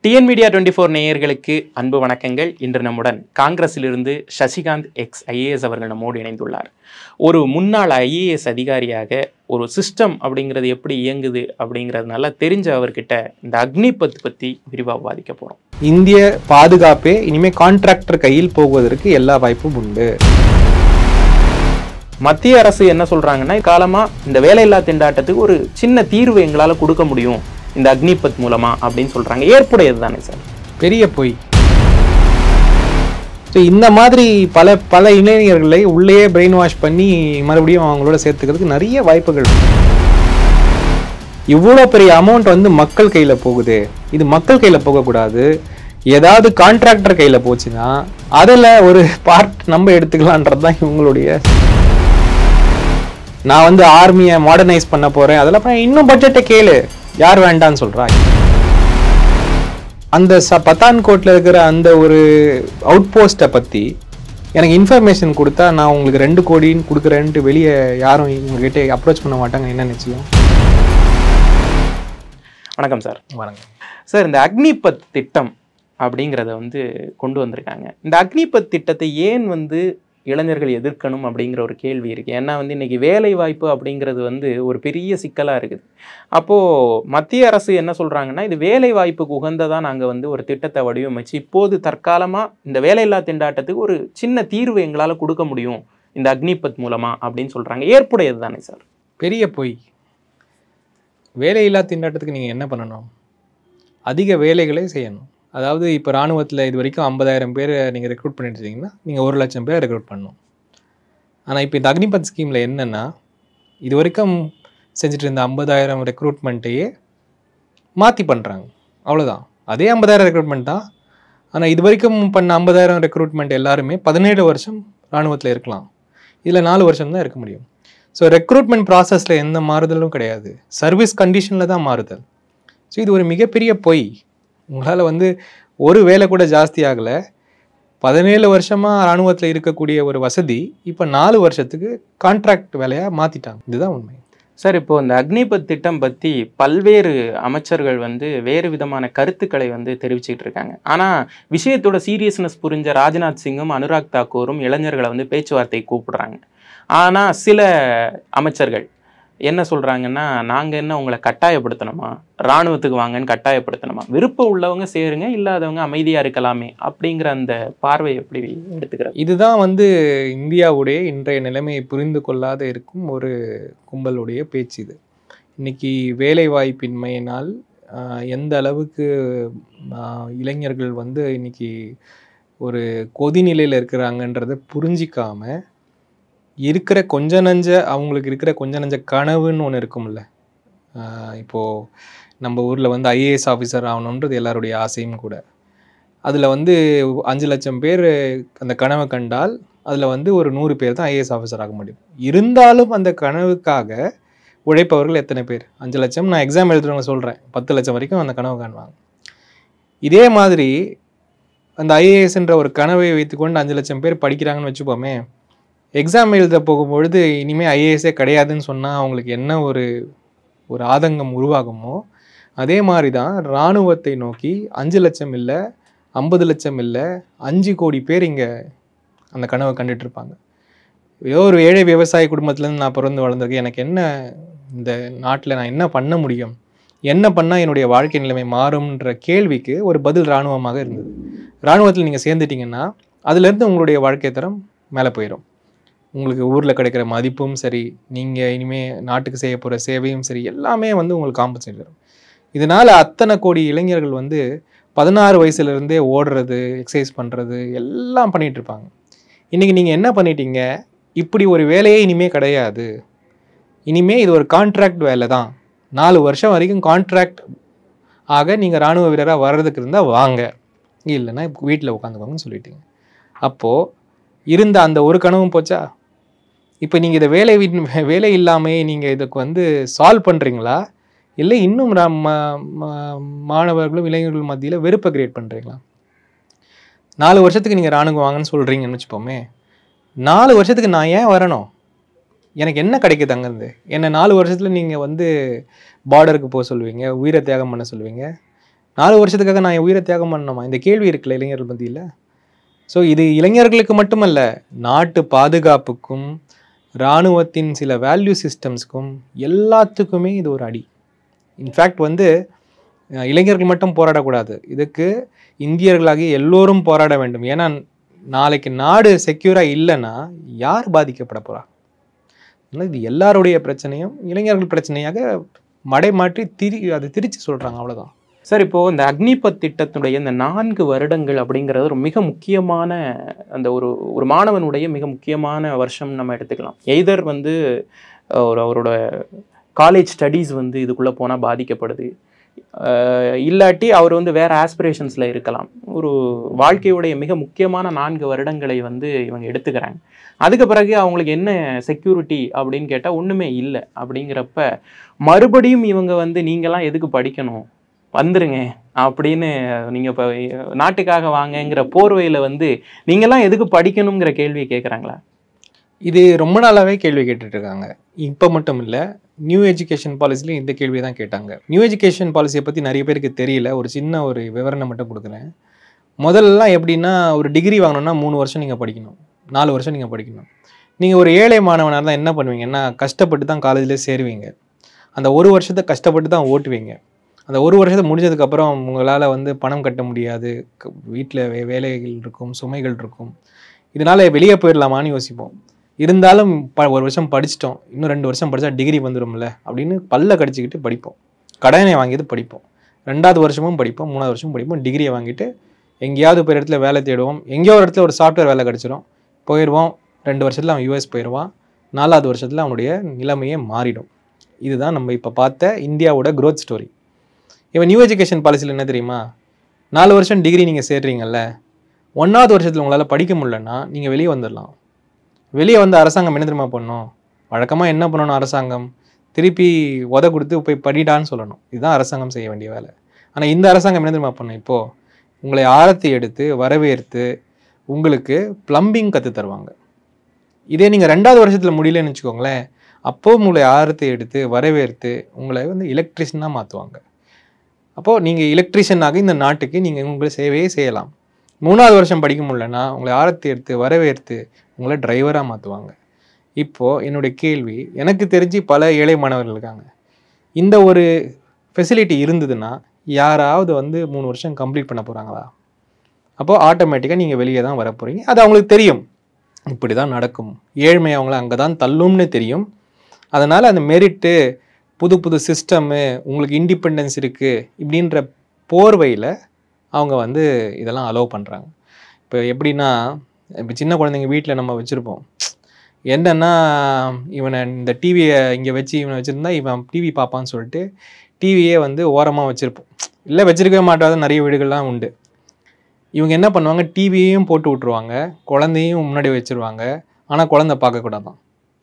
TN media twenty four நேயர்களுக்கு அன்பு வணக்கங்கள் இன்று நம்முடன் காங்கிரஸிலிருந்து சசிகாந்த் எக்ஸ் ஐஏஎஸ் அவர்கள் நம்மோடு இணைந்துள்ளார் ஒரு முன்னாள் ஐஏஎஸ் அதிகாரியாக ஒரு சிஸ்டம் அப்படிங்கிறது எப்படி இயங்குது அப்படிங்கிறது நல்லா தெரிஞ்ச அவர்கிட்ட இந்த அக்னிபத் பற்றி விரிவாக விவாதிக்க போகிறோம் இந்திய பாதுகாப்பே இனிமே கான்ட்ராக்டர் கையில் போகுவதற்கு எல்லா வாய்ப்பும் உண்டு மத்திய அரசு என்ன சொல்றாங்கன்னா காலமா இந்த வேலையில்லா திண்டாட்டத்துக்கு ஒரு சின்ன தீர்வு எங்களால கொடுக்க முடியும் இந்த அக்னிபத் மூலமா அப்படின்னு சொல்றாங்க ஏற்புடையது தானே சார் பெரிய பொய் ஸோ இந்த மாதிரி பல பல இளைஞர்களை உள்ளேயே பிரெயின் வாஷ் பண்ணி மறுபடியும் அவங்களோட சேர்த்துக்கிறதுக்கு நிறைய வாய்ப்புகள் இருக்கு. இவ்வளோ பெரிய அமௌண்ட் வந்து மக்கள் கையில் போகுது இது மக்கள் கையில் போகக்கூடாது ஏதாவது கான்ட்ராக்டர் கையில் போச்சுன்னா அதில் ஒரு பார்ட் நம்ம எடுத்துக்கலான்றது தான் இவங்களுடைய நான் வந்து ஆர்மியை மாடர்னைஸ் பண்ண போறேன் அதெல்லாம் பண்ண- இன்னும் பட்ஜெட்டை கேளு யார் வேண்டான்னு சொல்றா அந்த ச பத்தான்கோட்டில் இருக்கிற அந்த ஒரு அவுட் போஸ்ட்டை பற்றி எனக்கு இன்ஃபர்மேஷன் கொடுத்தா நான் உங்களுக்கு ரெண்டு கோடின்னு கொடுக்குறேன்ட்டு வெளியே யாரும் உங்ககிட்ட அப்ரோச் பண்ண மாட்டாங்க என்ன நிச்சயம் வணக்கம் சார் வணக்கம் சார் இந்த அக்னிபத் திட்டம் அப்படிங்கிறத வந்து கொண்டு வந்திருக்காங்க இந்த அக்னிபத் திட்டத்தை ஏன் வந்து இளைஞர்கள் எதிர்க்கணும் அப்படிங்கிற ஒரு கேள்வி இருக்கு ஏன்னா வந்து இன்னைக்கு வேலை வாய்ப்பு அப்படிங்கிறது வந்து ஒரு பெரிய சிக்கலா இருக்குது அப்போ மத்திய அரசு என்ன சொல்றாங்கன்னா இது வேலை வாய்ப்புக்கு உகந்ததா நாங்க வந்து ஒரு திட்டத்தை வடிவமைச்சு இப்போது தற்காலமா இந்த வேலையில்லா திண்டாட்டத்துக்கு ஒரு சின்ன தீர்வு எங்களால கொடுக்க முடியும் இந்த அக்னிபத் மூலமா அப்படின்னு சொல்றாங்க ஏற்புடையது தானே சார் பெரிய பொய் வேலையில்லா திண்டாட்டத்துக்கு நீங்கள் என்ன பண்ணணும் அதிக வேலைகளை செய்யணும் அதாவது இப்போ ராணுவத்தில் இது வரைக்கும் ஐம்பதாயிரம் பேர் நீங்கள் ரெக்ரூட் பண்ணிட்டு இருக்கீங்கன்னா நீங்கள் ஒரு லட்சம் பேர் ரெக்ரூட் பண்ணணும் ஆனால் இப்போ இந்த அக்னிபத் ஸ்கீமில் என்னென்னா இது வரைக்கும் செஞ்சுட்டு இருந்த ஐம்பதாயிரம் ரெக்ரூட்மெண்ட்டையே மாற்றி பண்ணுறாங்க அவ்வளோதான் அதே ஐம்பதாயிரம் ரெக்ரூட்மெண்ட் தான் ஆனால் இது வரைக்கும் பண்ண ஐம்பதாயிரம் ரெக்ரூட்மெண்ட் எல்லாருமே பதினேழு வருஷம் ராணுவத்தில் இருக்கலாம் இதில் நாலு வருஷம் தான் இருக்க முடியும் ஸோ ரெக்ரூட்மெண்ட் ப்ராசஸில் எந்த மாறுதலும் கிடையாது சர்வீஸ் கண்டிஷனில் தான் மாறுதல் ஸோ இது ஒரு மிகப்பெரிய பொய் உங்களால் வந்து ஒரு வேலை கூட ஜாஸ்தி ஆகலை பதினேழு வருஷமாக இராணுவத்தில் இருக்கக்கூடிய ஒரு வசதி இப்போ நாலு வருஷத்துக்கு கான்ட்ராக்ட் வேலையாக மாற்றிட்டாங்க இதுதான் உண்மை சார் இப்போ இந்த அக்னிபத் திட்டம் பற்றி பல்வேறு அமைச்சர்கள் வந்து வேறு விதமான கருத்துக்களை வந்து தெரிவிச்சுக்கிட்டு இருக்காங்க ஆனால் விஷயத்தோட சீரியஸ்னஸ் புரிஞ்ச ராஜ்நாத் சிங்கும் அனுராக் தாக்கூரும் இளைஞர்களை வந்து பேச்சுவார்த்தை கூப்பிடுறாங்க ஆனால் சில அமைச்சர்கள் என்ன சொல்கிறாங்கன்னா நாங்கள் என்ன உங்களை கட்டாயப்படுத்தணுமா இராணுவத்துக்கு வாங்கன்னு கட்டாயப்படுத்தணுமா விருப்பம் உள்ளவங்க சேருங்க இல்லாதவங்க அமைதியாக இருக்கலாமே அப்படிங்கிற அந்த பார்வை எப்படி எடுத்துக்கிறாங்க இதுதான் வந்து இந்தியாவுடைய இன்றைய நிலைமையை புரிந்து கொள்ளாத இருக்கும் ஒரு கும்பலுடைய பேச்சு இது இன்னைக்கு வேலைவாய்ப்பின்மையினால் ஆஹ், எந்த அளவுக்கு ஆஹ், இளைஞர்கள் வந்து இன்னைக்கு ஒரு கொதிநிலையில் இருக்கிறாங்கன்றதை புரிஞ்சிக்காம இருக்கிற கொஞ்ச நஞ்ச அவங்களுக்கு இருக்கிற கொஞ்ச நஞ்ச கனவுன்னு ஒன்று இருக்கும்ல ஆஹ், இப்போ நம்ம ஊரில் வந்து ஐஏஎஸ் ஆஃபீஸர் ஆகணுன்றது எல்லாருடைய ஆசையும் கூட அதில் வந்து அஞ்சு லட்சம் பேர் அந்த கனவை கண்டால் அதில் வந்து ஒரு நூறு பேர் தான் ஐஏஎஸ் ஆஃபீஸர் ஆக முடியும் இருந்தாலும் அந்த கனவுக்காக உழைப்பவர்கள் எத்தனை பேர் அஞ்சு லட்சம் நான் எக்ஸாம் எழுதுறவங்க சொல்கிறேன் பத்து லட்சம் வரைக்கும் அந்த கனவு காணுவாங்க இதே மாதிரி அந்த ஐஏஎஸ்ன்ற ஒரு கனவை வைத்துக்கொண்டு அஞ்சு லட்சம் பேர் படிக்கிறாங்கன்னு வச்சுப்போமே எக்ஸாம் எழுத போகும்பொழுது இனிமேல் ஐஏஎஸ்ஸே கிடையாதுன்னு சொன்னால் அவங்களுக்கு என்ன ஒரு ஒரு ஆதங்கம் உருவாகுமோ அதே மாதிரி தான் இராணுவத்தை நோக்கி அஞ்சு லட்சம் இல்லை ஐம்பது லட்சம் இல்லை அஞ்சு கோடி பேர் இங்கே அந்த கனவை கண்டுட்டு இருப்பாங்க ஏதோ ஒரு ஏழை விவசாய குடும்பத்துலேருந்து நான் பிறந்து வளர்ந்திருக்கேன் எனக்கு என்ன இந்த நாட்டில் நான் என்ன பண்ண முடியும் என்ன பண்ணால் என்னுடைய வாழ்க்கை நிலைமை மாறும்ன்ற கேள்விக்கு ஒரு பதில் இராணுவமாக இருந்தது இராணுவத்தில் நீங்கள் சேர்ந்துட்டீங்கன்னா அதுலேருந்து உங்களுடைய வாழ்க்கை தரம் மேலே போயிடும் உங்களுக்கு ஊரில் கிடைக்கிற மதிப்பும் சரி நீங்கள் இனிமேல் நாட்டுக்கு செய்ய போகிற சேவையும் சரி எல்லாமே வந்து உங்களுக்கு காம்பன்சேட் வரும் இதனால் அத்தனை கோடி இளைஞர்கள் வந்து பதினாறு வயசுலேருந்தே ஓடுறது எக்ஸசைஸ் பண்ணுறது எல்லாம் பண்ணிட்டு இருப்பாங்க இன்றைக்கி நீங்கள் என்ன பண்ணிட்டீங்க இப்படி ஒரு வேலையே இனிமே கிடையாது இனிமே இது ஒரு கான்ட்ராக்ட் வேலை தான் நாலு வருஷம் வரைக்கும் கான்ட்ராக்ட் ஆக நீங்கள் இராணுவ வீரராக வர்றதுக்கு இருந்தால் வாங்க இல்லைன்னா வீட்டில் உட்காந்துக்கோங்கன்னு சொல்லிட்டீங்க அப்போது இருந்த அந்த ஒரு கனவும் போச்சா இப்போ நீங்கள் இதை வேலை விட்- வேலை இல்லாமல் நீங்கள் இதுக்கு வந்து சால்வ் பண்ணுறீங்களா இல்லை இன்னும் ர- ம- ம- மாணவர்களும் இளைஞர்கள் மத்தியில் வெறுப்பை கிரியேட் பண்ணுறீங்களா நாலு வருஷத்துக்கு நீங்கள் ராணுவம் வாங்கன்னு சொல்கிறீங்கன்னு வச்சுப்போமே நாலு வருஷத்துக்கு நான் ஏன் வரணும் எனக்கு என்ன கிடைக்குது அங்கேருந்து என்னை நாலு வருஷத்தில் நீங்கள் வந்து பார்டருக்கு போக சொல்லுவீங்க உயிரை தியாகம் பண்ண சொல்லுவீங்க நாலு வருஷத்துக்காக நான் என் உயிரை தியாகம் பண்ணணுமா இந்த கேள்வி இருக்குல்ல இளைஞர்கள் மத்தியில் ஸோ இது இளைஞர்களுக்கு மட்டுமல்ல நாட்டு பாதுகாப்புக்கும் இராணுவத்தின் சில வேல்யூ சிஸ்டம்ஸ்க்கும் எல்லாத்துக்குமே இது ஒரு அடி இன்ஃபேக்ட் வந்து அஹ், இளைஞர்கள் மட்டும் போராடக்கூடாது இதுக்கு இந்தியர்களாகிய எல்லோரும் போராட வேண்டும் ஏன்னா நாளைக்கு நாடு செக்யூராக இல்லைன்னா யார் பாதிக்கப்பட போறா அதனால இது எல்லாருடைய பிரச்சனையும் இளைஞர்கள் பிரச்சனையாக மடை மாற்றி திரி அதை திரிச்சு சொல்றாங்க அவ்வளவுதான் சார் இப்போ இந்த அக்னிபத் திட்டத்துடைய இந்த நான்கு வருடங்கள் அப்படிங்கிறது ஒரு மிக முக்கியமான அந்த ஒரு ஒரு மாணவனுடைய மிக முக்கியமான வருஷம் நம்ம எடுத்துக்கலாம் எய்தர் வந்து அஹ், ஒரு அவரோட காலேஜ் ஸ்டடீஸ் வந்து இதுக்குள்ளே போனால் பாதிக்கப்படுது அஹ், இல்லாட்டி அவர் வந்து வேற ஆஸ்பிரேஷன்ஸில் இருக்கலாம் ஒரு வாழ்க்கையுடைய மிக முக்கியமான நான்கு வருடங்களை வந்து இவங்க எடுத்துக்கிறாங்க அதுக்கு பிறகு அவங்களுக்கு என்ன செக்யூரிட்டி அப்படின்னு கேட்டால் ஒன்றுமே இல்லை அப்படிங்கிறப்ப மறுபடியும் இவங்க வந்து நீங்களாம் எதுக்கு படிக்கணும் வந்துருங்க அப்படின்னு நீங்கள் இப்போ நாட்டுக்காக வாங்கங்கிற போர்வையில் வந்து நீங்களாம் எதுக்கு படிக்கணுங்கிற கேள்வியை கேட்குறாங்களா இது ரொம்ப நாளாவே கேள்வி கேட்டுட்டு இருக்காங்க இப்போ மட்டும் இல்லை நியூ எஜுகேஷன் பாலிசிலையும் இந்த கேள்வி தான் கேட்டாங்க நியூ எஜுகேஷன் பாலிசியை பற்றி நிறைய பேருக்கு தெரியல ஒரு சின்ன ஒரு விவரணம் மட்டும் கொடுக்குறேன் முதல்லலாம் எப்படின்னா ஒரு டிகிரி வாங்கணும்னா மூணு வருஷம் நீங்கள் படிக்கணும் நாலு வருஷம் நீங்கள் படிக்கணும் நீங்கள் ஒரு ஏழை மாணவனாக இருந்தால் என்ன பண்ணுவீங்கன்னா கஷ்டப்பட்டு தான் காலேஜில் சேருவீங்க அந்த ஒரு வருஷத்தை கஷ்டப்பட்டு தான் ஓட்டுவீங்க அந்த ஒரு வருஷத்தை முடிஞ்சதுக்கப்புறம் உங்களால் வந்து பணம் கட்ட முடியாது வீட்டில் வே வேலைகள் இருக்கும் சுமைகள் இருக்கும் இதனால் வெளியே போயிடலாமான்னு யோசிப்போம் இருந்தாலும் ப ஒரு வருஷம் படிச்சிட்டோம் இன்னும் ரெண்டு வருஷம் படித்தா டிகிரி வந்துடும்ல அப்படின்னு பல்ல கடிச்சிக்கிட்டு படிப்போம் கடனை வாங்கிட்டு படிப்போம் ரெண்டாவது வருஷமும் படிப்போம் மூணாவது வருஷமும் படிப்போம் டிகிரியை வாங்கிட்டு எங்கேயாவது போய் இடத்துல வேலை தேடுவோம் எங்கேயோ ஒரு இடத்துல ஒரு சாஃப்ட்வேர் வேலை கிடச்சிரும் போயிடுவோம் ரெண்டு வருஷத்தில் அவன் யூஎஸ் போயிடுவான் நாலாவது வருஷத்தில் அவனுடைய நிலைமையே மாறிடும் இதுதான் நம்ம இப்போ பார்த்த இந்தியாவோட growth ஸ்டோரி இவன் நியூ எஜுகேஷன் பாலிசியில் என்ன தெரியுமா நாலு வருஷம் டிகிரி நீங்கள் சேர்றீங்கல்ல ஒன்றாவது வருஷத்தில் உங்களால் படிக்க முடியலன்னா நீங்கள் வெளியே வந்துடலாம் வெளியே வந்து அரசாங்கம் என்ன தெரியுமா பண்ணணும் வழக்கமாக என்ன பண்ணணும் அரசாங்கம் திருப்பி உத கொடுத்து போய் படிடான்னு சொல்லணும் இதுதான் அரசாங்கம் செய்ய வேண்டிய வேலை ஆனால் இந்த அரசாங்கம் என்ன தெரியுமா பண்ணும் இப்போது உங்களை ஆரத்தி எடுத்து வரவேற்று உங்களுக்கு ப்ளம்பிங் கற்று தருவாங்க இதே நீங்கள் ரெண்டாவது வருஷத்தில் முடியலன்னு வச்சுக்கோங்களேன் அப்போ உங்களை ஆரத்தி எடுத்து வரவேற்று உங்களை வந்து எலக்ட்ரிஷனாக மாற்றுவாங்க அப்போது நீங்கள் எலக்ட்ரிஷியனாக இந்த நாட்டுக்கு நீங்கள் உங்களை சேவையே செய்யலாம் மூணாவது வருஷம் படிக்க முடியலன்னா உங்களை ஆரத்தி எடுத்து வரவேற்று உங்களை டிரைவராக மாற்றுவாங்க இப்போது என்னுடைய கேள்வி எனக்கு தெரிஞ்சு பல ஏழை மாணவர்கள் இருக்காங்க இந்த ஒரு ஃபெசிலிட்டி இருந்ததுன்னா யாராவது வந்து மூணு வருஷம் கம்ப்ளீட் பண்ண போகிறாங்களா அப்போது ஆட்டோமேட்டிக்காக நீங்கள் வெளியே தான் வர போகிறீங்க அது அவங்களுக்கு தெரியும் இப்படி தான் நடக்கும் ஏழ்மை அவங்கள அங்கே தான் தள்ளும்னு தெரியும் அதனால் அந்த மெரிட்டு புது புது சிஸ்டம்மு உங்களுக்கு இண்டிபெண்டன்ஸ் இருக்குது இப்படின்ற போர்வையில் அவங்க வந்து இதெல்லாம் அலோவ் பண்ணுறாங்க இப்போ எப்படின்னா இப்போ சின்ன குழந்தைங்க வீட்டில் நம்ம வச்சுருப்போம் என்னன்னா இவனை இந்த டிவியை இங்கே வச்சு இவனை வச்சுருந்தா இவன் டிவி பார்ப்பான்னு சொல்லிட்டு டிவியே வந்து ஓரமாக வச்சுருப்போம் இல்லை வச்சிருக்கவே மாட்டாத நிறைய வீடுகள்லாம் உண்டு இவங்க என்ன பண்ணுவாங்க டிவியையும் போட்டு விட்ருவாங்க குழந்தையும் முன்னாடி வச்சுருவாங்க ஆனால் குழந்தை பார்க்கக்கூடாதான்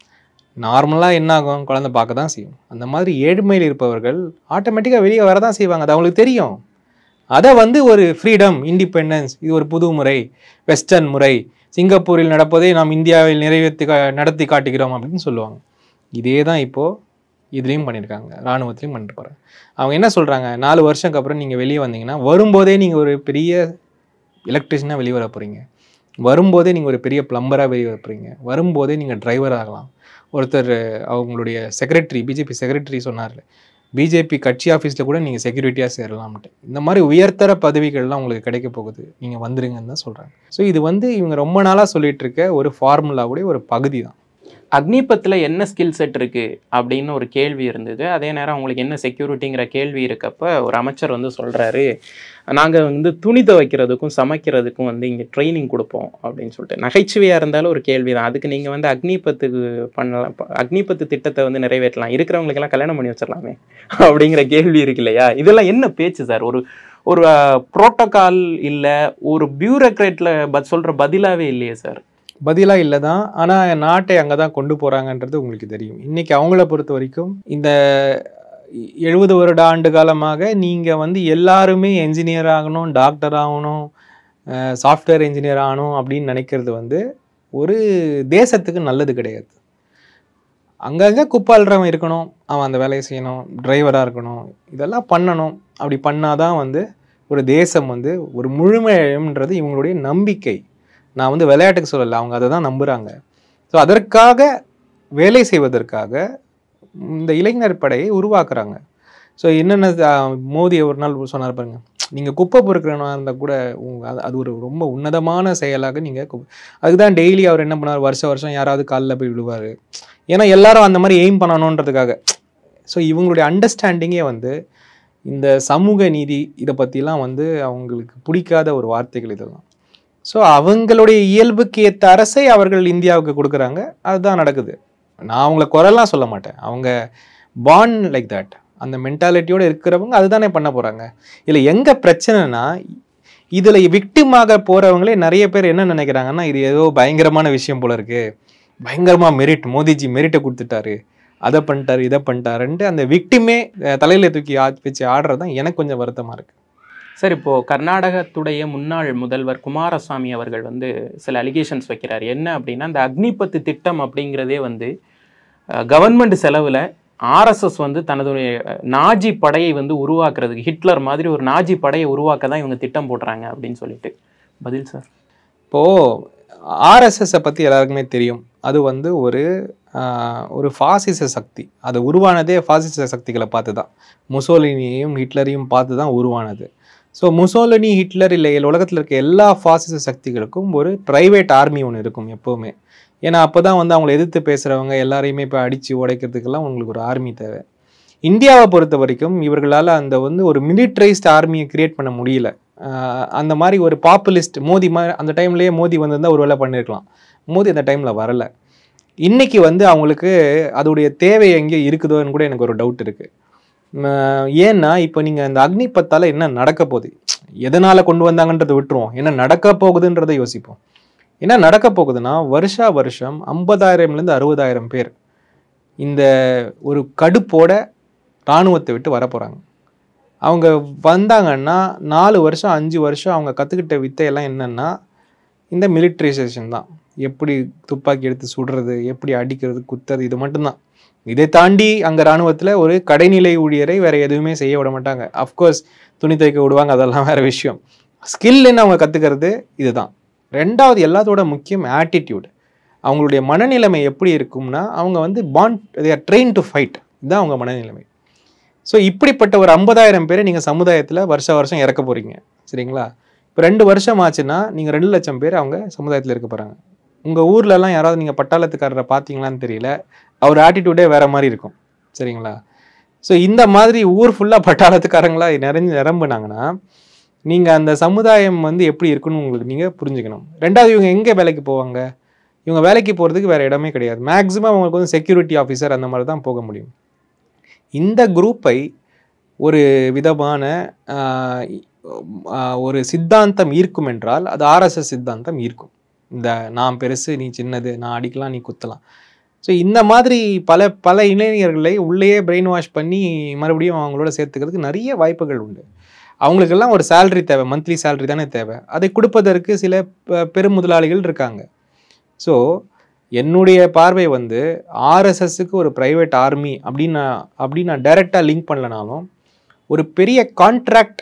நார்மலாக என்ன ஆகும் குழந்தை பார்க்க தான் செய்யும் அந்த மாதிரி ஏழ்மையில் இருப்பவர்கள் ஆட்டோமேட்டிக்காக வெளியே வர தான் செய்வாங்க அது அவங்களுக்கு தெரியும் அதை வந்து ஒரு ஃப்ரீடம் இண்டிபெண்டன்ஸ் இது ஒரு புது முறை வெஸ்டர்ன் முறை சிங்கப்பூரில் நடப்பதை நாம் இந்தியாவில் நிறைவேற்றி கா- நடத்தி காட்டுகிறோம் அப்படின்னு சொல்லுவாங்க இதே தான் இப்போது இதுலேயும் பண்ணியிருக்காங்க இராணுவத்துலேயும் பண்ணிட்டு போகிறாங்க அவங்க என்ன சொல்கிறாங்க நாலு வருஷத்துக்கு அப்புறம் நீங்கள் வெளியே வந்தீங்கன்னா வரும்போதே நீங்கள் ஒரு பெரிய எலக்ட்ரிஷியனாக வெளியே வர போகிறீங்க வரும்போதே நீங்கள் ஒரு பெரிய பிளம்பராக வெளியே வர போகிறீங்க வரும்போதே நீங்கள் டிரைவர் ஆகலாம் ஒருத்தர் அவங்களுடைய செக்ரட்டரி பிஜேபி செக்ரட்டரி சொன்னார் பிஜேபி கட்சி ஆஃபீஸில் கூட நீங்கள் செக்யூரிட்டியாக சேரலாம்ட்டு இந்த மாதிரி உயர்தர பதவிகள்லாம் உங்களுக்கு கிடைக்க போகுது நீங்கள் வந்துருங்கன்னு தான் சொல்கிறாங்க ஸோ இது வந்து இவங்க ரொம்ப நாளாக சொல்லிட்டு இருக்க ஒரு ஃபார்முலாவுடைய ஒரு பகுதி தான் அக்னிபத்தில் என்ன ஸ்கில் செட் இருக்கு அப்படின்னு ஒரு கேள்வி இருந்தது அதே நேரம் உங்களுக்கு என்ன செக்யூரிட்டிங்கிற கேள்வி இருக்கப்ப ஒரு அமைச்சர் வந்து சொல்றாரு நாங்க வந்து துணி துவைக்கிறதுக்கும் சமைக்கிறதுக்கும் வந்து இங்க ட்ரைனிங் கொடுப்போம் அப்படின்னு சொல்லிட்டு நகைச்சுவையா இருந்தாலும் ஒரு கேள்வி தான் அதுக்கு நீங்க வந்து அக்னிபத்துக்கு பண்ணலாம் ப- அக்னிபத்து திட்டத்தை வந்து நிறைவேற்றலாம் இருக்கிறவங்களுக்கெல்லாம் கல்யாணம் பண்ணி வச்சிடலாமே அப்படிங்கிற கேள்வி இருக்கு இல்லையா இதெல்லாம் என்ன பேச்சு சார் ஒரு ஒரு புரோட்டோகால் இல்ல ஒரு பியூரோக்ரேட்ல பத் சொல்ற பதிலாவே இல்லையே சார் பதிலாக இல்லை தான் ஆனால் நாட்டை அங்கே தான் கொண்டு போகிறாங்கன்றது உங்களுக்கு தெரியும் இன்னைக்கு அவங்கள பொறுத்த வரைக்கும் இந்த எழுபது வருட ஆண்டு காலமாக நீங்கள் வந்து எல்லாருமே என்ஜினியர் ஆகணும் டாக்டர் ஆகணும் சாஃப்ட்வேர் இன்ஜினியர் ஆகணும் அப்படின்னு நினைக்கிறது வந்து ஒரு தேசத்துக்கு நல்லது கிடையாது அங்கங்கே குப்பாளுறவன் இருக்கணும் அவன் அந்த வேலையை செய்யணும் டிரைவராக இருக்கணும் இதெல்லாம் பண்ணணும் அப்படி பண்ணாதான் வந்து ஒரு தேசம் வந்து ஒரு முழுமையடையும்ன்றது இவங்களுடைய நம்பிக்கை நான் வந்து விளையாட்டுக்கு சொல்லலை அவங்க அதை தான் நம்புகிறாங்க ஸோ அதற்காக வேலை செய்வதற்காக இந்த இளைஞர் படையை உருவாக்குறாங்க ஸோ என்னென்ன அஹ், மோடி ஒரு நாள் சொன்னார் பாருங்க நீங்கள் குப்பை பொறுக்கிறனா இருந்தால் கூட உங்க அது- அது ஒரு ரொம்ப உன்னதமான செயலாக நீங்கள் அதுக்கு தான் டெய்லி அவர் என்ன பண்ணார் வருஷம் வருஷம் யாராவது காலில் போய் விழுவார் ஏன்னா எல்லாரும் அந்த மாதிரி எய்ம் பண்ணணுன்றதுக்காக ஸோ இவங்களுடைய அண்டர்ஸ்டாண்டிங்கே வந்து இந்த சமூக நீதி இதை பற்றிலாம் வந்து அவங்களுக்கு பிடிக்காத ஒரு வார்த்தைகள் இதெல்லாம் ஸோ அவங்களுடைய இயல்புக்கு ஏற்ற அரசை அவர்கள் இந்தியாவுக்கு கொடுக்குறாங்க அதுதான் நடக்குது நான் அவங்கள குறைலாம் சொல்ல மாட்டேன் அவங்க பான் லைக் தட் அந்த மென்டாலிட்டியோட இருக்கிறவங்க அதுதானே பண்ண போகிறாங்க இல்லை எங்கே பிரச்சனைனா இதில் விக்டிமாக போகிறவங்களே நிறைய பேர் என்ன நினைக்கிறாங்கன்னா இது ஏதோ பயங்கரமான விஷயம் போல இருக்கு பயங்கரமாக மெரிட் மோதிஜி மெரிட்டை கொடுத்துட்டாரு அதை பண்ணிட்டாரு இதை பண்ணிட்டாருன்ட்டு அந்த விக்டிமே தலையில தூக்கி ஆ வச்சு ஆடுறது தான் எனக்கு கொஞ்சம் வருத்தமாக இருக்கு சார் இப்போ கர்நாடகத்துடைய முன்னாள் முதல்வர் குமாரசாமி அவர்கள் வந்து சில அலிகேஷன்ஸ் வைக்கிறார் என்ன அப்படின்னா இந்த அக்னிபத்து திட்டம் அப்படிங்கிறதே வந்து கவர்மெண்ட் செலவில் ஆர்எஸ்எஸ் வந்து தனதுடைய அஹ், நாஜி படையை வந்து உருவாக்குறதுக்கு ஹிட்லர் மாதிரி ஒரு நாஜி படையை உருவாக்க தான் இவங்க திட்டம் போடுறாங்க அப்படின்னு சொல்லிட்டு பதில் சார் இப்போது ஆர்எஸ்எஸ்ஸை பற்றி எல்லாருக்குமே தெரியும் அது வந்து ஒரு ஆஹ், ஒரு ஃபாசிச சக்தி அது உருவானதே ஃபாசிச சக்திகளை பார்த்து தான் முசோலினியையும் ஹிட்லரையும் பார்த்து தான் உருவானது ஸோ முசோலினி ஹிட்லர் இல்லை உலகத்தில் இருக்க எல்லா ஃபாசிச சக்திகளுக்கும் ஒரு ப்ரைவேட் ஆர்மி ஒன்று இருக்கும் எப்போவுமே ஏன்னா அப்போ தான் வந்து அவங்கள எதிர்த்து பேசுகிறவங்க எல்லாரையுமே இப்போ அடித்து உடைக்கிறதுக்கெல்லாம் உங்களுக்கு ஒரு ஆர்மி தேவை இந்தியாவை பொறுத்த வரைக்கும் இவர்களால் அந்த வந்து ஒரு மிலிட்ரைஸ்ட் ஆர்மியை கிரியேட் பண்ண முடியல ஆஹ் அந்த மாதிரி ஒரு பாப்புலிஸ்ட் மோடி மாதிரி அந்த டைம்லேயே மோடி வந்திருந்தா ஒரு வேலை பண்ணியிருக்கலாம் மோடி அந்த டைமில் வரல இன்னைக்கு வந்து அவங்களுக்கு அதோடைய தேவை எங்கே இருக்குதோன்னு கூட எனக்கு ஒரு டவுட் இருக்குது ஏன்னா இப்போ நீங்கள் அந்த அக்னிபத்தால் என்ன நடக்க போகுது எதனால் கொண்டு வந்தாங்கன்றதை விட்டுருவோம் என்ன நடக்க போகுதுன்றதை யோசிப்போம் என்ன நடக்க போகுதுன்னா வருஷா வருஷம் ஐம்பதாயிரம்லேருந்து அறுபதாயிரம் பேர் இந்த ஒரு கடுப்போட இராணுவத்தை விட்டு வர போகிறாங்க அவங்க வந்தாங்கன்னா நாலு வருஷம் அஞ்சு வருஷம் அவங்க கற்றுக்கிட்ட வித்தையெல்லாம் என்னென்னா இந்த மிலிட்ரைசேஷன் தான் எப்படி துப்பாக்கி எடுத்து சுடுறது எப்படி அடிக்கிறது குத்துறது இது மட்டும்தான் இதை தாண்டி அங்கே இராணுவத்தில் ஒரு கடைநிலை ஊழியரை வேற எதுவுமே செய்ய விட மாட்டாங்க அஃப்கோர்ஸ் துணி தைக்க விடுவாங்க அதெல்லாம் வேற விஷயம் ஸ்கில்லுன்னு அவங்க கற்றுக்கிறது இதுதான் ரெண்டாவது எல்லாத்தோட முக்கியம் ஆட்டிடியூட் அவங்களுடைய மனநிலைமை எப்படி இருக்கும்னா அவங்க வந்து பாண்ட் ட்ரெயின் டு ஃபைட் இதுதான் அவங்க மனநிலைமை ஸோ இப்படிப்பட்ட ஒரு ஐம்பதாயிரம் பேரை நீங்கள் சமுதாயத்தில் வருஷ வருஷம் இறக்க போகிறீங்க சரிங்களா இப்போ ரெண்டு வருஷம் ஆச்சுன்னா நீங்கள் ரெண்டு லட்சம் பேர் அவங்க சமுதாயத்தில் இருக்க போகிறாங்க உங்கள் ஊர்லலாம் யாராவது நீங்கள் பட்டாளத்துக்காரரை பார்த்தீங்களான்னு தெரியல அவர் ஆட்டிடியூடே வேற மாதிரி இருக்கும் சரிங்களா ஸோ இந்த மாதிரி ஊர் ஃபுல்லாக பட்டாளத்துக்காரங்களா நிறைஞ்சு நிரம்புனாங்கன்னா நீங்கள் அந்த சமுதாயம் வந்து எப்படி இருக்குன்னு உங்களுக்கு நீங்கள் புரிஞ்சுக்கணும் ரெண்டாவது இவங்க எங்கே வேலைக்கு போவாங்க இவங்க வேலைக்கு போகிறதுக்கு வேறு இடமே கிடையாது மேக்ஸிமம் அவங்களுக்கு வந்து செக்யூரிட்டி ஆஃபீஸர் அந்த மாதிரி தான் போக முடியும் இந்த குரூப்பை ஒரு விதமான ஆஹ், ஆஹ், ஒரு சித்தாந்தம் ஈர்க்கும் என்றால் அது ஆர்எஸ்எஸ் சித்தாந்தம் ஈர்க்கும் இந்த நான் பெருசு நீ சின்னது நான் அடிக்கலாம் நீ குத்தலாம் ஸோ இந்த மாதிரி பல பல இளைஞர்களை உள்ளேயே பிரெயின் வாஷ் பண்ணி மறுபடியும் அவங்களோட சேர்த்துக்கிறதுக்கு நிறைய வாய்ப்புகள் உண்டு அவங்களுக்கெல்லாம் ஒரு salary தேவை மந்த்லி salary தானே தேவை அதை கொடுப்பதற்கு சில பெ- பெருமுதலாளிகள் இருக்காங்க ஸோ என்னுடைய பார்வை வந்து ஆர்எஸ்எஸ்க்கு ஒரு ப்ரைவேட் ஆர்மி அப்படின்னு நான் அப்படின்னு நான் டைரெக்டாக லிங்க் பண்ணலனாலும் ஒரு பெரிய கான்ட்ராக்ட்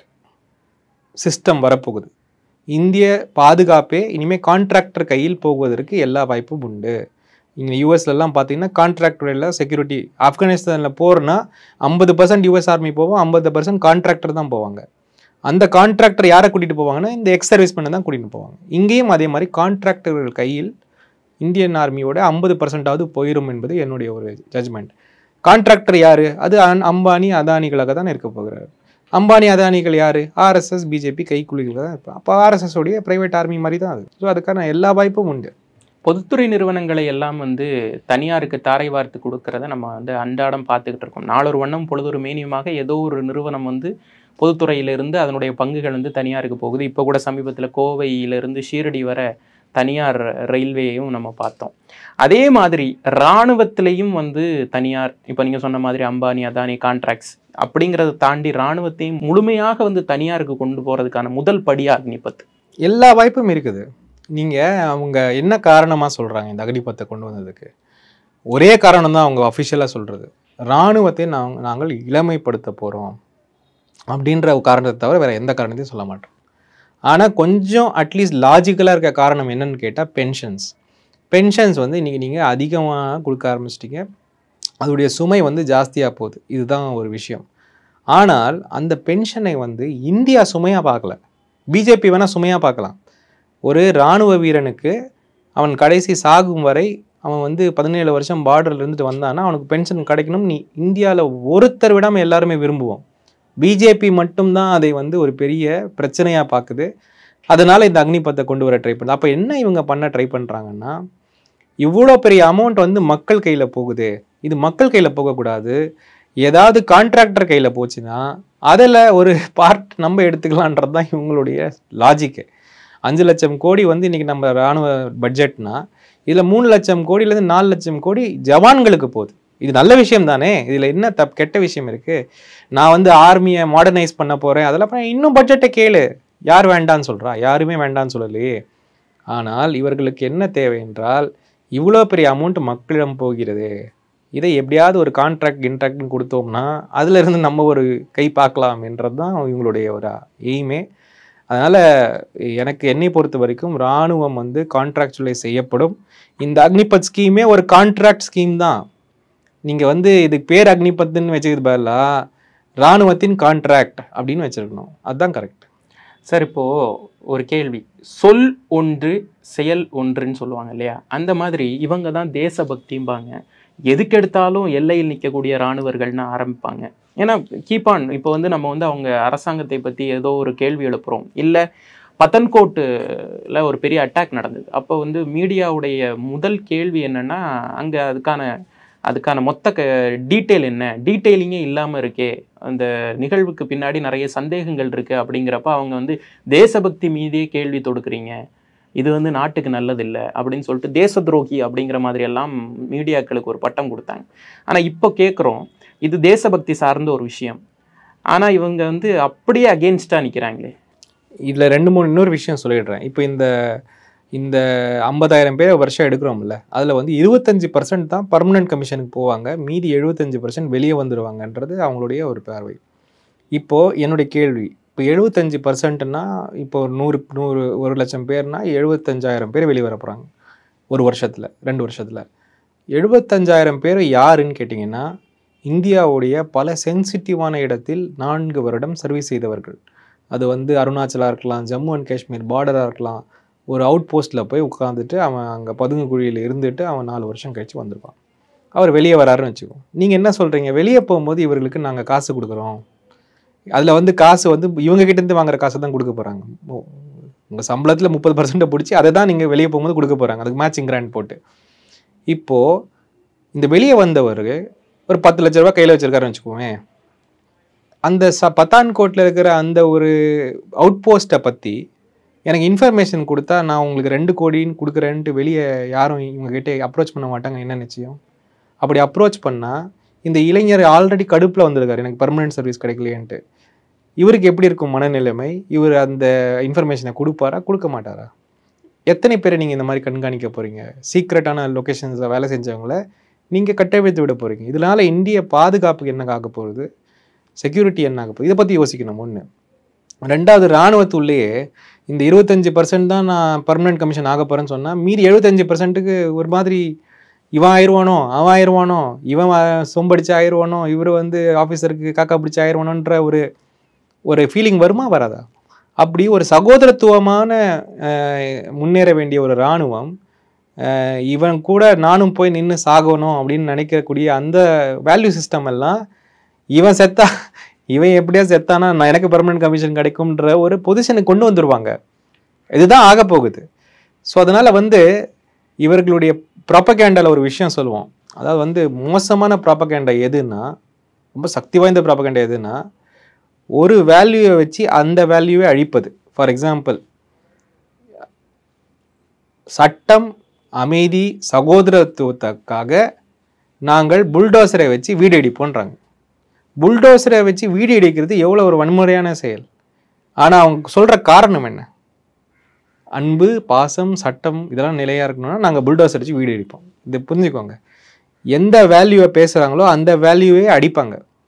சிஸ்டம் வரப்போகுது இந்திய பாதுகாப்பே இனிமேல் கான்ட்ராக்டர் கையில் போகுவதற்கு எல்லா வாய்ப்பும் உண்டு இங்கே யூஎஸ்லலாம் பார்த்தீங்கன்னா கான்ட்ராக்டரில் செக்யூரிட்டி ஆப்கானிஸ்தானில் போகிறனா ஐம்பது பர்சன்ட் யூஎஸ் ஆர்மி போவோம் ஐம்பது பர்சன்ட் கான்ட்ராக்டர் தான் போவாங்க அந்த கான்ட்ராக்டர் யாரை கூட்டிகிட்டு போவாங்கன்னா இந்த எக்ஸ் சர்வீஸ் பண்ண தான் கூட்டிகிட்டு போவாங்க இங்கேயும் அதே மாதிரி கான்ட்ராக்டர்கள் கையில் இந்தியன் ஆர்மியோட ஐம்பது பர்சன்டாவது போயிடும் என்பது என்னுடைய ஒரு ஜட்ஜ்மெண்ட் கான்ட்ராக்டர் யாரு அது அன்- அம்பானி அதானிகளாக தான் இருக்க போகிறார் அம்பானி அதானிகள் யாரு ஆர்எஸ்எஸ் பிஜேபி கைக்குலிகளாக தான் இருப்பாங்க அப்போ ஆர்எஸ்எஸ் உடைய பிரைவேட் ஆர்மி மாதிரி தான் அது ஸோ அதுக்கான எல்லா வாய்ப்பும் உண்டு பொதுத்துறை நிறுவனங்களை எல்லாம் வந்து தனியாருக்கு தாரை வார்த்து கொடுக்கறத நம்ம வந்து அன்றாடம் பார்த்துக்கிட்டு இருக்கோம் நாளொரு வண்ணம் பொழுதொரு மேனியமாக ஏதோ ஒரு நிறுவனம் வந்து பொதுத்துறையிலிருந்து அதனுடைய பங்குகள் வந்து தனியாருக்கு போகுது இப்போ கூட சமீபத்தில் கோவையிலிருந்து ஷீரடி வர தனியார் ரயில்வேயும் நம்ம பார்த்தோம் அதே மாதிரி இராணுவத்திலையும் வந்து தனியார் இப்போ நீங்கள் சொன்ன மாதிரி அம்பானி அதானி கான்ட்ராக்ட்ஸ் அப்படிங்கிறத தாண்டி இராணுவத்தையும் முழுமையாக வந்து தனியாருக்கு கொண்டு போகிறதுக்கான முதல் படியா அக்னிபத் எல்லா வாய்ப்பும் இருக்குது நீங்கள் அவங்க என்ன காரணமாக சொல்கிறாங்க இந்த அகடிப்பத்தை கொண்டு வந்ததுக்கு ஒரே காரணம் தான் அவங்க அஃபிஷியலாக சொல்கிறது இராணுவத்தை நாங் நாங்கள் இளமைப்படுத்த போகிறோம் அப்படின்ற ஒரு காரணத்தை தவிர வேறு எந்த காரணத்தையும் சொல்ல மாட்டோம் ஆனால் கொஞ்சம் அட்லீஸ்ட் லாஜிக்கலாக இருக்க காரணம் என்னன்னு கேட்டால் பென்ஷன்ஸ் பென்ஷன்ஸ் வந்து இன்றைக்கி நீங்கள் அதிகமாக கொடுக்க ஆரம்பிச்சிட்டிங்க அதோடைய சுமை வந்து ஜாஸ்தியாக போகுது இதுதான் ஒரு விஷயம் ஆனால் அந்த பென்ஷனை வந்து இந்தியா சுமையாக பார்க்கல பிஜேபி வேணால் சுமையாக பார்க்கலாம் ஒரு இராணுவ வீரனுக்கு அவன் கடைசி சாகும் வரை அவன் வந்து பதினேழு வருஷம் பார்டர்ல இருந்துட்டு வந்தான்னா அவனுக்கு பென்ஷன் கிடைக்கணும் நீ இந்தியாவில் ஒருத்தர் விடாமல் எல்லாருமே விரும்புவோம் பிஜேபி மட்டும்தான் அதை வந்து ஒரு பெரிய பிரச்சனையாக பார்க்குது அதனால இந்த அக்னிபத்தை கொண்டு வர ட்ரை பண்ணுது அப்போ என்ன இவங்க பண்ண ட்ரை பண்ணுறாங்கன்னா இவ்வளோ பெரிய அமௌண்ட் வந்து மக்கள் கையில் போகுது இது மக்கள் கையில் போகக்கூடாது ஏதாவது கான்ட்ராக்டர் கையில் போச்சுன்னா அதில் ஒரு பார்ட் நம்ம எடுத்துக்கலான்றது தான் இவங்களுடைய லாஜிக்கு அஞ்சு லட்சம் கோடி வந்து இன்றைக்கி நம்ம இராணுவ பட்ஜெட்னா இதில் மூணு லட்சம் கோடியிலேருந்து நாலு லட்சம் கோடி ஜவான்களுக்கு போகுது இது நல்ல விஷயம் தானே இதில் என்ன தப் கெட்ட விஷயம் இருக்குது நான் வந்து ஆர்மியை மாடர்னைஸ் பண்ண போகிறேன் அதெல்லாம் அப்புறம் இன்னும் பட்ஜெட்டை கேளு யார் வேண்டான்னு சொல்கிறா யாருமே வேண்டான்னு சொல்லலையே ஆனால் இவர்களுக்கு என்ன தேவை என்றால் இவ்வளோ பெரிய அமௌண்ட் மக்களிடம் போகிறது இதை எப்படியாவது ஒரு கான்ட்ராக்ட் இன்ட்ராக்ட்னு கொடுத்தோம்னா அதுல இருந்து நம்ம ஒரு கை பார்க்கலாம் என்றது தான் இவங்களுடைய ஒரு எய்மே அதனால் எனக்கு என்னை பொறுத்த வரைக்கும் இராணுவம் வந்து கான்ட்ராக்சுவலைஸ் செய்யப்படும் இந்த அக்னிபத் ஸ்கீமே ஒரு கான்ட்ராக்ட் ஸ்கீம் தான் நீங்கள் வந்து இதுக்கு பேர் அக்னிபத்துன்னு வச்சுக்கிறது பதிலாக இராணுவத்தின் கான்ட்ராக்ட் அப்படின்னு வச்சிருக்கணும் அதுதான் கரெக்ட் சார் இப்போ ஒரு கேள்வி சொல் ஒன்று செயல் ஒன்றுன்னு சொல்லுவாங்க இல்லையா அந்த மாதிரி இவங்க தான் தேசபக்திம்பாங்க எதுக்கெடுத்தாலும் எல்லையில் நிற்கக்கூடிய இராணுவர்கள்னு ஆரம்பிப்பாங்க ஏன்னா கீப்பான் இப்போ வந்து நம்ம வந்து அவங்க அரசாங்கத்தை பற்றி ஏதோ ஒரு கேள்வி எழுப்புறோம் இல்லை பத்தன்கோட்டுல ஒரு பெரிய அட்டாக் நடந்தது அப்போ வந்து மீடியாவுடைய முதல் கேள்வி என்னன்னா அங்கே அதுக்கான அதுக்கான மொத்த க டீட்டெயில் என்ன டீட்டெயிலிங்கே இல்லாமல் இருக்கே அந்த நிகழ்வுக்கு பின்னாடி நிறைய சந்தேகங்கள் இருக்கு அப்படிங்கிறப்ப அவங்க வந்து தேசபக்தி மீதே கேள்வி தொடுக்குறீங்க இது வந்து நாட்டுக்கு நல்லதில்லை அப்படின்னு சொல்லிட்டு தேச துரோகி அப்படிங்கிற மாதிரி எல்லாம் மீடியாக்களுக்கு ஒரு பட்டம் கொடுத்தாங்க ஆனால் இப்போ கேட்குறோம் இது தேசபக்தி சார்ந்த ஒரு விஷயம் ஆனால் இவங்க வந்து அப்படியே அகேன்ஸ்டாக நிற்கிறாங்களே இதில் ரெண்டு மூணு இன்னொரு விஷயம் சொல்லிடுறேன் இப்போ இந்த இந்த ஐம்பதாயிரம் பேர் வருஷம் எடுக்கிறோம்ல அதில் வந்து இருபத்தஞ்சி பர்சன்ட் தான் பர்மனன்ட் கமிஷனுக்கு போவாங்க மீதி எழுபத்தஞ்சு பர்சன்ட் வெளியே வந்துடுவாங்கன்றது அவங்களுடைய ஒரு பார்வை இப்போது என்னுடைய கேள்வி இப்போ எழுபத்தஞ்சு பர்சன்ட்னா இப்போ ஒரு நூறு நூறு ஒரு லட்சம் பேர்னா எழுபத்தஞ்சாயிரம் பேர் வெளியே வர போகிறாங்க ஒரு வருஷத்தில் ரெண்டு வருஷத்தில் எழுபத்தஞ்சாயிரம் பேர் யாருன்னு கேட்டிங்கன்னா இந்தியாவுடைய பல சென்சிட்டிவான இடத்தில் நான்கு வருடம் சர்வீஸ் செய்தவர்கள் அது வந்து அருணாச்சலாக இருக்கலாம் ஜம்மு அண்ட் காஷ்மீர் பார்டராக இருக்கலாம் ஒரு அவுட் போஸ்ட்டில் போய் உட்காந்துட்டு அவன் அங்கே பதுங்கு குழியில் இருந்துட்டு அவன் நாலு வருஷம் கழிச்சு வந்திருப்பான் அவர் வெளியே வராருன்னு வச்சுக்கோ நீங்கள் என்ன சொல்கிறீங்க வெளியே போகும்போது இவர்களுக்கு நாங்கள் காசு கொடுக்குறோம் அதில் வந்து காசு வந்து இவங்க கிட்டேருந்து வாங்குற காசை தான் கொடுக்க போகிறாங்க உங்கள் சம்பளத்தில் முப்பது பர்சன்ட்டை பிடிச்சி அதை தான் நீங்கள் வெளியே போகும்போது கொடுக்க போகிறாங்க அதுக்கு மேட்சிங் கிராண்ட் போட்டு இப்போது இந்த வெளியே வந்தவர் ஒரு பத்து லட்ச ரூபா கையில் வச்சிருக்காருன்னு வச்சுக்கோமே அந்த ச பத்தான்கோட்டில் இருக்கிற அந்த ஒரு அவுட் போஸ்ட்டை பற்றி எனக்கு இன்ஃபர்மேஷன் கொடுத்தா நான் உங்களுக்கு ரெண்டு கோடின்னு கொடுக்குறேன்ட்டு வெளியே யாரும் இவங்ககிட்ட அப்ரோச் பண்ண மாட்டாங்க என்ன நிச்சயம் அப்படி அப்ரோச் பண்ணால் இந்த இளைஞர் ஆல்ரெடி கடுப்பில் வந்திருக்காரு எனக்கு பர்மனெண்ட் சர்வீஸ் கிடைக்கலையேன்ட்டு இவருக்கு எப்படி இருக்கும் மனநிலைமை இவர் அந்த இன்ஃபர்மேஷனை கொடுப்பாரா கொடுக்க மாட்டாரா எத்தனை பேரை நீங்கள் இந்த மாதிரி கண்காணிக்க போகிறீங்க சீக்ரெட்டான லொக்கேஷன்ஸில் வேலை செஞ்சவங்கள நீங்கள் கட்டமைத்து விட போகிறீங்க இதனால் இந்திய பாதுகாப்புக்கு என்ன ஆக போகுது செக்யூரிட்டி என்ன ஆக போகுது இதை பற்றி யோசிக்கணும் ஒன்று ரெண்டாவது இராணுவத்துள்ளேயே இந்த இருபத்தஞ்சி பர்சன்ட் தான் நான் பர்மனெண்ட் கமிஷன் ஆக போகிறேன்னு சொன்னால் மீதி எழுபத்தஞ்சு பர்சன்ட்டுக்கு ஒரு மாதிரி இவன் ஆயிடுவானோ அவன் ஆயிடுவானோ இவன் வ- சொம்படிச்சு ஆயிடுவானோ இவர் வந்து ஆஃபீஸருக்கு காக்கா பிடிச்சி ஆயிடுவானோன்ற ஒரு ஒரு ஃபீலிங் வருமா வராதா அப்படி ஒரு சகோதரத்துவமான அஹ், முன்னேற வேண்டிய ஒரு இராணுவம் அஹ், இவன் கூட நானும் போய் நின்று சாகணும் அப்படின்னு நினைக்கக்கூடிய அந்த வேல்யூ சிஸ்டம் எல்லாம் இவன் செத்தா இவன் எப்படியா செத்தானா நான் எனக்கு பர்மனன்ட் கமிஷன் கிடைக்கும்ன்ற ஒரு பொசிஷனுக்கு கொண்டு வந்துருவாங்க இதுதான் ஆக போகுது ஸோ அதனால வந்து இவர்களுடைய ப்ராப்பகேண்டால ஒரு விஷயம் சொல்லுவோம் அதாவது வந்து மோசமான ப்ராப்பகேண்டா எதுன்னா ரொம்ப சக்தி வாய்ந்த ப்ராப்பகேண்டா எதுன்னா ஒரு வேல்யூவை வச்சு அந்த வேல்யூவை அழிப்பது ஃபார் எக்ஸாம்பிள் சட்டம் அமைதி சகோதரத்துவத்துக்காக நாங்கள் புல்டோசரை வச்சு வீடு இடிப்போன்றாங்க புல்டோசரை வச்சு வீடு இடிக்கிறது எவ்வளோ ஒரு வன்முறையான செயல் ஆனால் அவங்க சொல்கிற காரணம் என்ன அன்பு பாசம் சட்டம் இதெல்லாம் நிலையாக இருக்கணும்னா நாங்கள் புல்டோசர் வச்சு வீடு இடிப்போம் இதை புரிஞ்சுக்கோங்க எந்த வேல்யூவை பேசுகிறாங்களோ அந்த வேல்யூவே அடிப்பாங்க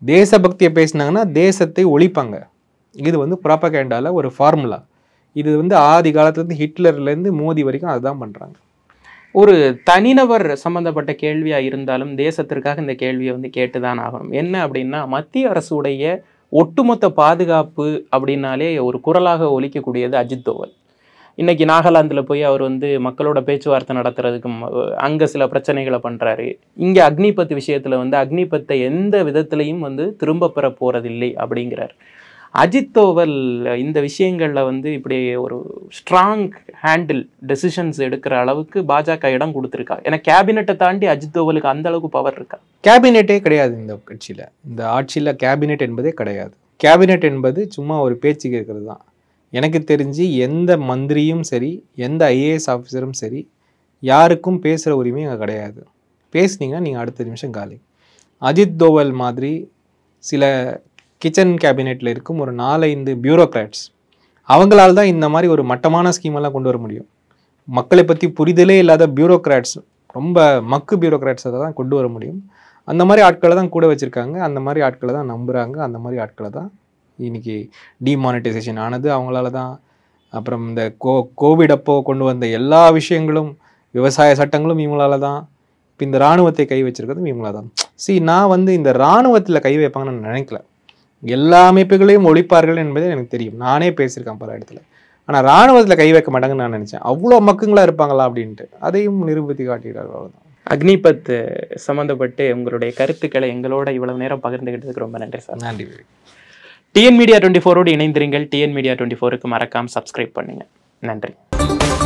தேசபக்தியை பேசினாங்கன்னா தேசத்தை ஒழிப்பாங்க இது வந்து ப்ராப்பகேண்டால ஒரு ஃபார்முலா இது வந்து ஆதி காலத்துலேருந்து ஹிட்லர்லேருந்து மோடி வரைக்கும் அதுதான் பண்ணுறாங்க ஒரு தனிநபர் சம்பந்தப்பட்ட கேள்வியா இருந்தாலும் தேசத்திற்காக இந்த கேள்வியை வந்து கேட்டுதான் ஆகணும் என்ன அப்படின்னா மத்திய அரசுடைய ஒட்டுமொத்த பாதுகாப்பு அப்படின்னாலே ஒரு குரலாக ஒலிக்கக்கூடியது அஜித் தோவல் இன்னைக்கு நாகாலாந்தில் போய் அவர் வந்து மக்களோட பேச்சுவார்த்தை நடத்துறதுக்கு ம- அங்க சில பிரச்சனைகளை பண்றாரு இங்க அக்னிபத் விஷயத்துல வந்து அக்னிபத்தை எந்த விதத்திலையும் வந்து திரும்ப பெற போறதில்லை அப்படிங்கிறார் அஜித் தோவல் இந்த விஷயங்கள்ல வந்து இப்படி ஒரு ஸ்ட்ராங் ஹேண்டில் டெசிஷன்ஸ் எடுக்கிற அளவுக்கு பாஜக இடம் கொடுத்துருக்கா ஏன்னா கேபினெட்டை தாண்டி அஜித் தோவலுக்கு அந்த அளவுக்கு பவர் இருக்கா கேபினெட்டே கிடையாது இந்த கட்சியில் இந்த ஆட்சியில் கேபினெட் என்பதே கிடையாது கேபினெட் என்பது சும்மா ஒரு பேச்சுக்கு இருக்கிறது தான் எனக்கு தெரிஞ்சு எந்த மந்திரியும் சரி எந்த ஐஏஎஸ் ஆஃபீஸரும் சரி யாருக்கும் பேசுகிற உரிமை அங்கே கிடையாது பேசுனீங்கன்னா நீங்கள் அடுத்த நிமிஷம் காலி அஜித் தோவல் மாதிரி சில கிச்சன் கேபினெட்டில் இருக்கும் ஒரு நாலைந்து பியூரோக்ராட்ஸ் அவங்களால தான் இந்த மாதிரி ஒரு மட்டமான ஸ்கீமெல்லாம் கொண்டு வர முடியும் மக்களை பற்றி புரிதலே இல்லாத பியூரோக்ராட்ஸ் ரொம்ப மக்கு பியூரோக்ராட்ஸை தான் கொண்டு வர முடியும் அந்த மாதிரி ஆட்களை தான் கூட வச்சுருக்காங்க அந்த மாதிரி ஆட்களை தான் நம்புகிறாங்க அந்த மாதிரி ஆட்களை தான் இன்னைக்கு டிமானிட்டைசேஷன் ஆனது அவங்களால தான் அப்புறம் இந்த கோ கோவிட் அப்போ கொண்டு வந்த எல்லா விஷயங்களும் விவசாய சட்டங்களும் இவங்களால தான் இப்போ இந்த இராணுவத்தை கை வச்சிருக்கிறதும் இவங்களால தான் see நான் வந்து இந்த இராணுவத்தில் கை வைப்பாங்கன்னு நான் நினைக்கல எல்லா அமைப்புகளையும் ஒழிப்பார்கள் என்பது எனக்கு தெரியும் நானே பேசியிருக்கேன் பல இடத்துல ஆனால் இராணுவத்தில் கை வைக்க மாட்டாங்கன்னு நான் நினச்சேன் அவ்வளோ மக்குங்களா இருப்பாங்களா அப்படின்ட்டு அதையும் நிரூபித்து காட்டிடுறாரு அவ்வளோதான் அக்னிபத் சம்பந்தப்பட்டு உங்களுடைய கருத்துக்களை எங்களோட இவ்வளவு நேரம் பகிர்ந்துகிட்டதுக்கு ரொம்ப நன்றி சார் நன்றி விவேக். டிஎன் மீடியா டுவெண்ட்டி ஃபோரோடு இணைந்திருங்கள் டிஎன் மீடியா டுவெண்ட்டி ஃபோருக்கு மறக்காம சப்ஸ்கிரைப் பண்ணுங்க நன்றி